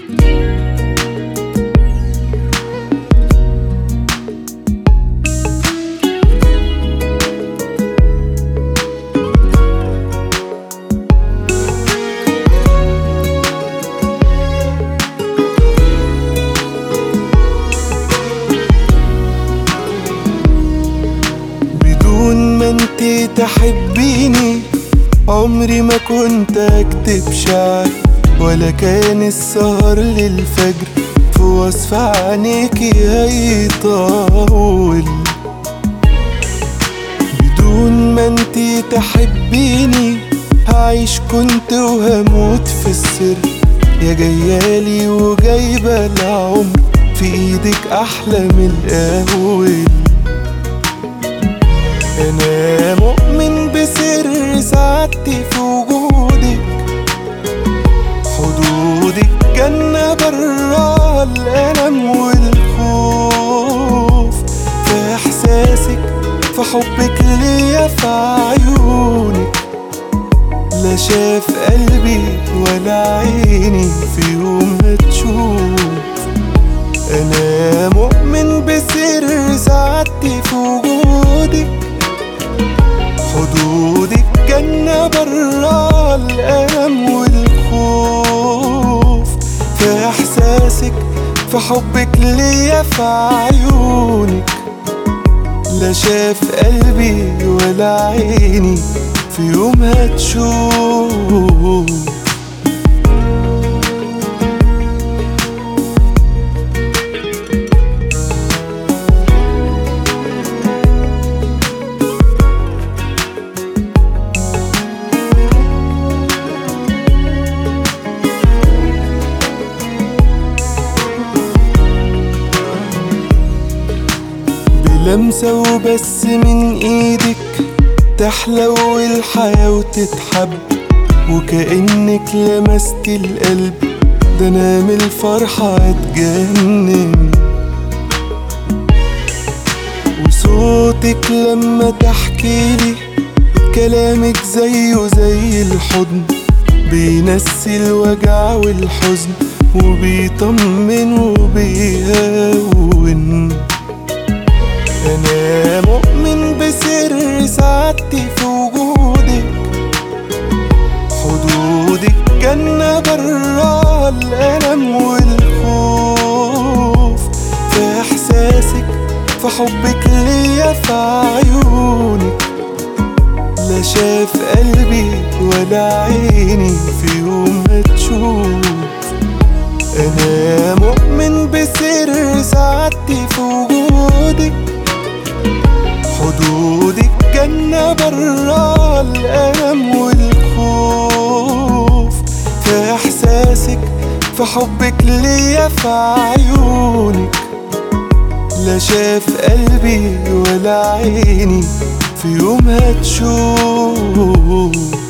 بدون ما انت تحبيني عمري ما كنت اكتب شعر ولا كان السهر للفجر في وصف عينيكي هيطول بدون ما انت تحبيني هعيش كنت وهموت في السر يا جيالي وجايبة العمر في ايدك احلى من الاول انا مؤمن بسر سعادتي في وجودك حدودك جنة برا الألم والخوف في إحساسك في حبك ليا في عيونك لا شاف قلبي ولا عيني في يوم هتشوف أنا مؤمن بسر سعادتي في وجودك حدودك جنة برا الألم والخوف في إحساسك في حبك ليا في عيونك لا شاف قلبي ولا عيني في يوم هتشوف بلمسة وبس من ايدك تحلو الحياة وتتحب وكأنك لمست القلب ده انا من الفرحة اتجنن وصوتك لما تحكيلي كلامك زيه زي الحضن بينسي الوجع والحزن وبيطمن وبيهون أنا مؤمن بسر سعادتي في وجودك حدودك جنة برا الألم والخوف في إحساسك في حبك ليا في عيونك لا شاف قلبي ولا عيني في يوم هتشوف أنا مؤمن بسر سعادتي في وجودك حدودك جنة برا الألم والخوف في إحساسك في حبك ليا في عيونك لا شاف قلبي ولا عيني في يوم هتشوف